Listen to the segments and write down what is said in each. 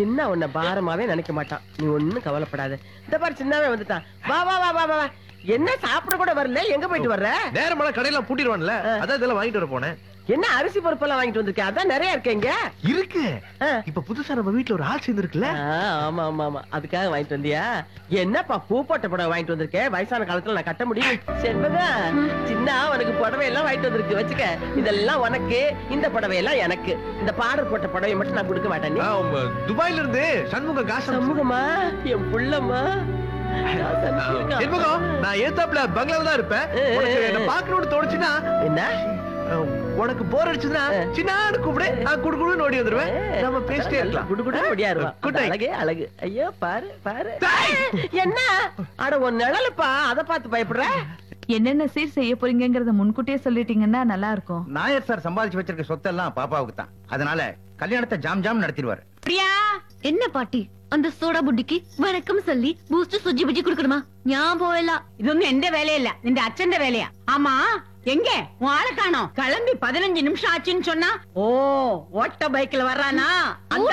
சின்ன உன்னை பாரமாவே நினைக்க மாட்டான் நீ ஒண்ணும் கவலைப்படாத இந்த பாரு சின்னவே வந்துட்டான் வா வா வா வா வா வா. என்ன சாப்பிட கூட வரல எங்க போயிட்டு வர்ற நேரமான கடையெல்லாம் பூட்டிடுவான்ல ஆ. அதான் இதெல்லாம் வாங்கிட்டு வர போனேன் என்ன அரிசி பருப்பெல்லாம் வாங்கிட்டு வந்திருக்கேன் அதான் நிறைய இருக்கீங்க இருக்கு இப்ப புதுசா நம்ம வீட்ல ஒரு ஆள் சேர்ந்துருக்குல்ல ஆமா ஆமா ஆமா அதுக்காக வாங்கிட்டு வந்தியா என்னப்பா பூ போட்ட புடவை வாங்கிட்டு வந்திருக்கேன் வயசான காலத்துல நான் கட்ட முடியும் செண்பகா சின்ன உனக்கு புடவை எல்லாம் வாங்கிட்டு வந்திருக்கு வச்சுக்க இதெல்லாம் உனக்கு இந்த புடவை எல்லாம் எனக்கு இந்த பாடர் போட்ட புடவை மட்டும் நான் கொடுக்க மாட்டேன் நீ ஆ, உங்க துபாயில இருந்து சண்முகம் காசு அனுப்பிச்சு- சமூகமா என் புள்ளம்மா ஆ, சண்முகம் நான் ஏத்தாப்ல பங்களால தான் இருப்பேன் ஏ, ஏ, உனக்கு ஏ. என்ன பார்க்கணும்னு தோணுச்சுன்னா என்ன ஆ, உனக்கு போர் அடிச்சதுன்னா ஆ. சின்னான்னு கூப்பிடு நான் குடு குடுன்னு ஓடி வந்துருவேன் நம்ம பேசிட்டே இருக்கலாம் குடு குடு முடியாருவா Good night. அழகே அழகு ஐயோ பாரு பாரு டேய். என்ன அட உன் நிழலுப்பா அத பார்த்து பயப்படுற என்னென்ன சீர் செய்ய போறீங்கங்கறத முன்கூட்டியே சொல்லிட்டீங்கன்னா நல்லா இருக்கும் நாயர் சார் சம்பாதிச்சு வச்சிருக்க சொத்தெல்லாம் பாப்பாவுக்கு தான் அதனால கல்யாணத்தை ஜாம் ஜாம் நடத்திடுவாரு பிரியா என்ன பாட்டி அந்த സോഡ ബുഡിക്ക് വണക്കം சொல்லி பூஸ்ட் சுஜி புஜி குடுக்கணுமா ഞാൻ പോയല്ല ഇതൊന്നും എന്റെ വേലയല്ല നിന്റെ അച്ഛന്റെ വേലയാ ആമാ எங்க உன் ஆளை காணோம் கிளம்பி பதினஞ்சு நிமிஷம் ஆச்சுன்னு சொன்னா ஓ ஓட்ட பைக்ல வர்றானா அந்த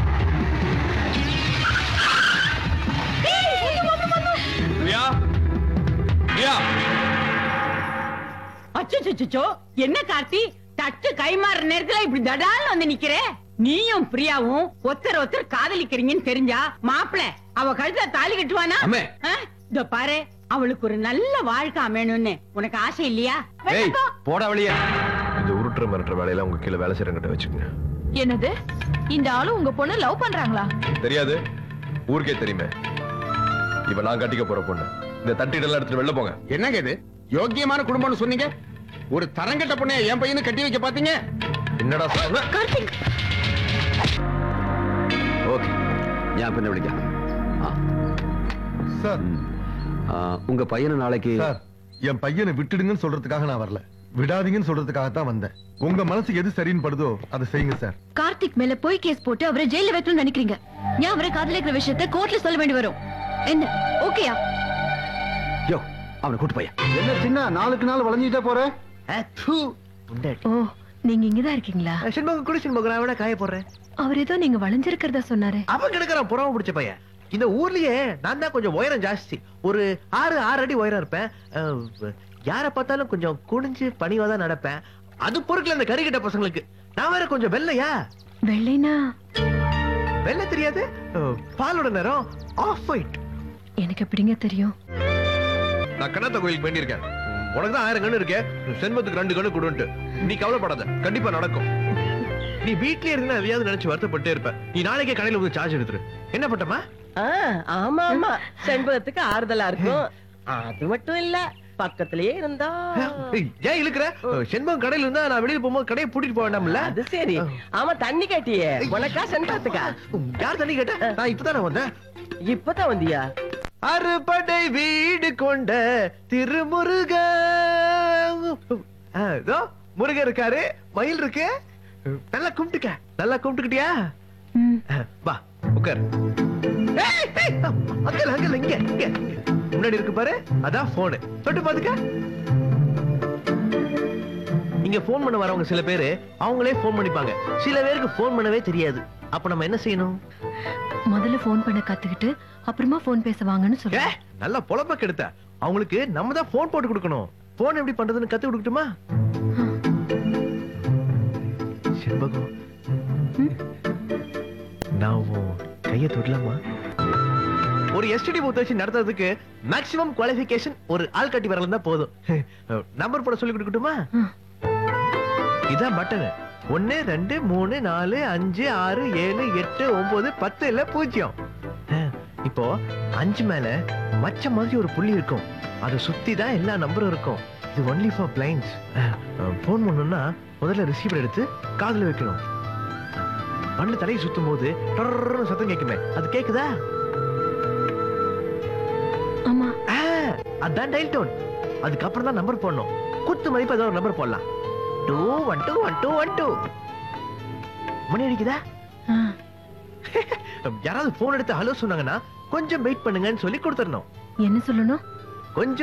பிரியா பிரியா அச்சோ என்ன கார்த்தி தட்டு கைமாற நேரத்துல இப்படி தடால் வந்து நிக்கிற நீயும் பிரியாவும் ஒருத்தர் ஒருத்தர் காதலிக்கிறீங்கன்னு தெரிஞ்சா மாப்பிள அவ கழுத்துல தாலி கட்டுவானா அம்மே. ஆ? இதோ பாரு அவளுக்கு ஒரு நல்ல வாழ்க்கை அமையணும்னு உனக்கு ஆசை இல்லையா ஏய் வேண்டாப்பா. போடா வெளியே இந்த உருட்டுற மிரட்டுற வேலையெல்லாம் உங்க கீழே வேலை செய்யறங்கிட்ட வச்சுக்கோங்க என்னது இந்த ஆளு உங்க பொண்ணு லவ் பண்றாங்களா தெரியாது ஊருக்கே தெரியுமே இப்ப நான் கட்டிக்க போற பொண்ணு இந்த தட்டிடெல்லாம் எடுத்துட்டு வெளில போங்க என்னங்க இது யோக்கியமான குடும்பம்னு சொன்னீங்க ஒரு தரங்கட்ட பொண்ணைய என் பையனு கட்டி வைக்க பாத்தீங்க என்னடா சொன்ன ஓகே ഞാൻ പിന്നെ വിളിക്കാം ആ சார் ആ, ഉങ്ക പയ്യന് നാളേക്ക് சார் என் பையனை விட்டுடுங்கன்னு சொல்றதுக்காக நான் வரல விடாதீங்கன்னு சொல்றதுக்காக தான் வந்தேன் உங்க மனசுக்கு எது சரின்னு படுதோ அதை செய்யுங்க சார் கார்த்திக் மேல போய் கேஸ் போட்டு அவரை ஜெயில வைக்கணும்னு நினைக்கிறீங்க ഞാൻ அவரை காதலிக்கிற விஷயத்தை கோர்ட்ல சொல்ல வேண்டி வரும் என்ன ஓகேயா யோ அவனை கூட்டு பையன் என்ன சின்ன நாளுக்கு நாள் வளைஞ்சிட்டே போற முண்டாட்டி. ஓ நீங்க இங்கதான் இருக்கீங்களா செண்பகம் குடி செண்பகம் நான் வேணா காய போடுறேன் அவர் ஏதோ நீங்க வளைஞ்சிருக்கிறதா சொன்னாரு அவன் கிடக்குறான் புறாம பிடிச்ச பையன் இந்த ஊர்லயே நான் தான் கொஞ்சம் உயரம் ஜாஸ்தி ஒரு ஆறு ஆறு அடி உயரம் இருப்பேன் அஹ், யாரை பார்த்தாலும் கொஞ்சம் குனிஞ்சு பணிவா தான் நடப்பேன் அது பொறுக்கல இந்த கறிக்கிட்ட பசங்களுக்கு நான் வேற கொஞ்சம் வெள்ளையா வெள்ளைனா வெள்ளை தெரியாது அஹ், பாலோட நேரம் ஆஃப் ஒயிட் எனக்கு எப்படிங்க தெரியும் நான் கண்ணாத்த கோயிலுக்கு வேண்டியிருக்கேன் உனக்கு தான் ஆயிரம் கண்ணு இருக்கே செண்பத்துக்கு ரெண்டு கண்ணு கொடுன்ட்டு நீ கவலைப்படாத கண்டிப்பா நடக்கும் நீ வீட்லயே இருந்தா எதையாவது நினைச்சு வருத்தப்பட்டே இருப்ப நீ நாளைக்கே கடையில வந்து சார்ஜ் எடுத்துரு என்ன பட்டமா ஆ, ஆமா ஆமா செண்பகத்துக்கு ஆறுதலா இருக்கும் அது மட்டும் இல்ல பக்கத்திலேயே இருந்தா ஏய், ஏன் இழுக்கிற செண்பகம் கடையில இருந்தா நான் வெளியில போகும்போது கடையை பூட்டிட்டு போக வேண்டாம்ல அது சரி ஆமா தண்ணி கேட்டியே உனக்கா செண்பகத்துக்கா யார் தண்ணி கேட்ட நான் இப்பதான் நான் வந்தேன் இப்பதான் வந்தியா அறுபடை வீடு கொண்ட திருமுருக ஆ, இதோ முருகன் இருக்காரு மயில் இருக்கு நல்லா கும்பிட்டுக்க நல்லா கும்பிட்டுக்கிட்டியா ம், வா உட்கார் ஏய், ஏய், அங்கிள் அங்கிள் இங்க இங்க முன்னாடி இருக்கு பாரு அதான் போனு தொட்டு பாத்துக்க இங்க போன் பண்ண வரவங்க சில பேரு அவங்களே போன் பண்ணிப்பாங்க சில பேருக்கு போன் பண்ணவே தெரியாது அப்ப நம்ம என்ன செய்யணும் முதல்ல ஃபோன் பண்ண கத்துக்கிட்டு அப்புறமா ஃபோன் பேச வாங்கன்னு ஏ, சொல்லுங்க நல்லா பொழப்ப கெடுத்த அவங்களுக்கு நம்ம தான் போன் போட்டு கொடுக்கணும் போன் எப்படி பண்றதுன்னு கத்து கொடுக்கட்டுமா செண்பகம் நான் உன் கைய தொடலாமா ஒரு எஸ்டிடி பூத் வச்சு நடத்துறதுக்கு மேக்ஸிமம் குவாலிஃபிகேஷன் ஒரு ஆள் கட்டி வரல தான் போதும் நம்பர் போட சொல்லி கொடுக்கட்டுமா ம். இதான் பட்டன் ஒன்னு ரெண்டு மூணு நாலு அஞ்சு ஆறு ஏழு எட்டு ஒன்பது பத்து இல்ல பூஜ்ஜியம் அஹ், இப்போ அஞ்சு மேல மச்ச மாதிரி ஒரு புள்ளி இருக்கும் அதை சுத்தி தான் எல்லா நம்பரும் இருக்கும் இது ஒன்லி ஃபார் பிளைன்ஸ் போன் பண்ணணும்னா முதல்ல ரிசீவர் எடுத்து காதுல வைக்கணும் மண்ணு தலையை சுத்தும் போது டர்ன்னு சத்தம் கேட்குமே அது கேக்குதா ஆமா ஆ, அதான் டயல் டோன் அதுக்கப்புறம் தான் நம்பர் போடணும் குத்து மதிப்பு ஏதோ ஒரு நம்பர் போடலாம் two one two one two one two மணி அடிக்குதா ஆ, யாராவது போன் எடுத்து ஹலோ சொன்னாங்கன்னா கொஞ்சம் வெயிட் பண்ணுங்கன்னு சொல்லி கொடுத்துடணும் என்ன சொல்லணும் கொஞ்சம்